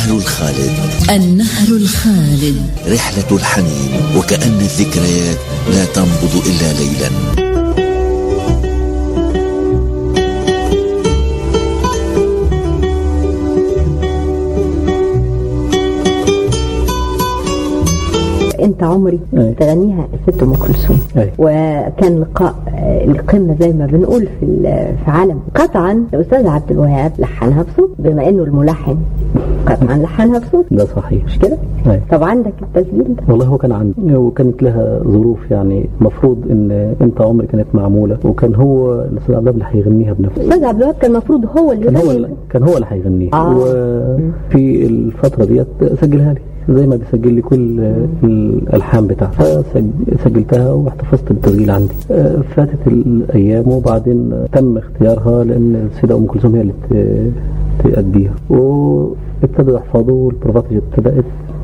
النهر الخالد النهر الخالد رحلة الحنين وكأن الذكريات لا تنبض إلا ليلا انت عمري أي. تغنيها الست ام كلثوم أي. وكان لقاء آه، القمه زي ما بنقول في ال- في عالم قطعا الاستاذ عبد الوهاب لحنها بصوت بما انه الملحن قطعا لحنها بصوت ده صحيح مش كده؟ أي. طب عندك التسجيل ده والله هو كان عندي وكانت لها ظروف يعني مفروض ان انت عمري كانت معموله وكان هو الاستاذ عبد الله اللي هيغنيها بنفسه الاستاذ عبد الوهاب كان المفروض هو اللي كان هو يغني اللي كان هو اللي هيغنيها آه. وفي الفتره ديت سجلها لي زي ما بيسجل لي كل الالحان بتاعتها فسج- سجلتها واحتفظت بالتسجيل عندي آه، فاتت الايام وبعدين تم اختيارها لان السيده ام كلثوم هي اللي ت- تأديها وابتدوا يحفظوا والبروفات ابتدأت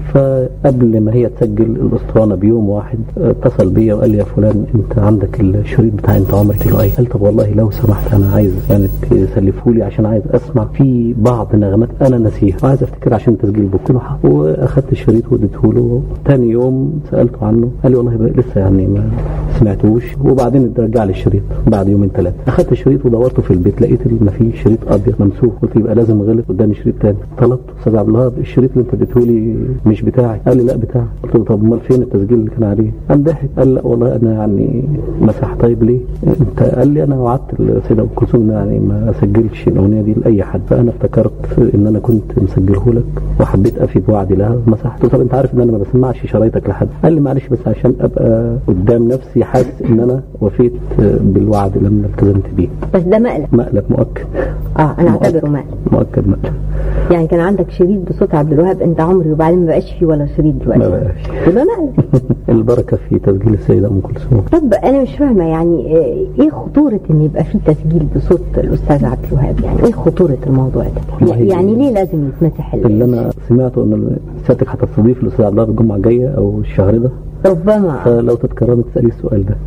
فقبل ما هي تسجل الاسطوانه بيوم واحد اتصل بيا وقال لي يا فلان انت عندك الشريط بتاع انت عمرك قلت له ايه قال طب والله لو سمحت انا عايز يعني تسلفه لي عشان عايز اسمع في بعض نغمات انا ناسيها وعايز افتكر عشان تسجيل بكره قلت له حاضر. واخدت الشريط واديته له تاني يوم سالته عنه قال لي والله بقى لسه يعني ما سمعتوش وبعدين رجع لي الشريط بعد يومين ثلاثه اخدت الشريط ودورته في البيت لقيت ان في شريط ابيض ممسوح قلت يبقى لازم غلط قدامي شريط تاني طلبت استاذ عبد الوهاب الشريط اللي انت اديته لي مش بتاعي قال لي لا بتاعي قلت له طب امال فين التسجيل اللي كان عليه قام ضحك قال لا والله انا يعني مسح طيب ليه انت قال لي انا وعدت السيده ام كلثوم إن يعني ما اسجلش الاغنيه دي لاي حد فانا افتكرت ان انا كنت مسجله لك وحبيت افي بوعدي لها مسحته طب انت عارف ان انا ما بسمعش شرايطك لحد قال لي معلش بس عشان ابقى قدام نفسي حاسس ان انا وفيت بالوعد لما التزمت بيه بس ده مقلب مقلب مؤكد اه انا اعتبره مقلب مؤكد مقلب يعني كان عندك شريط بصوت عبد الوهاب انت عمري وبعدين ما بقاش فيه ولا شريط ما دلوقتي بقاش يبقى مقلب البركه في تسجيل السيده ام كلثوم طب انا مش فاهمه يعني آه، ايه خطوره ان يبقى في تسجيل بصوت الاستاذ عبد الوهاب يعني ايه خطوره الموضوع ده والله يعني ليه لازم يتمسح ال- اللي انا سمعته ان سيادتك هتستضيف الاستاذ عبد الله الجمعه الجايه او الشهر ده ربما فلو تتكرمي تسالي السؤال ده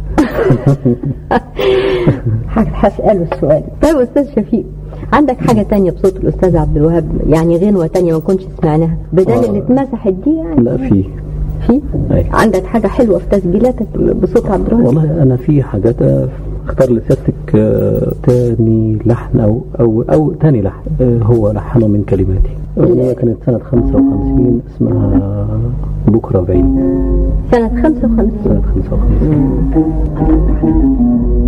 ح- هساله السؤال طيب استاذ شفيق عندك حاجة تانية بصوت الأستاذ عبد الوهاب يعني غنوة تانية ما كنتش سمعناها بدل آه. اللي اتمسحت دي يعني لا في في أي. عندك حاجة حلوة في تسجيلاتك بصوت عبد الوهاب والله انا في حاجات آه، اختار لسيادتك آه، تاني لحن او او او تاني لحن آه، هو لحنه من كلماتي الاغنيه كانت سنه 55 اسمها بكره بعيد سنة 55 سنه 55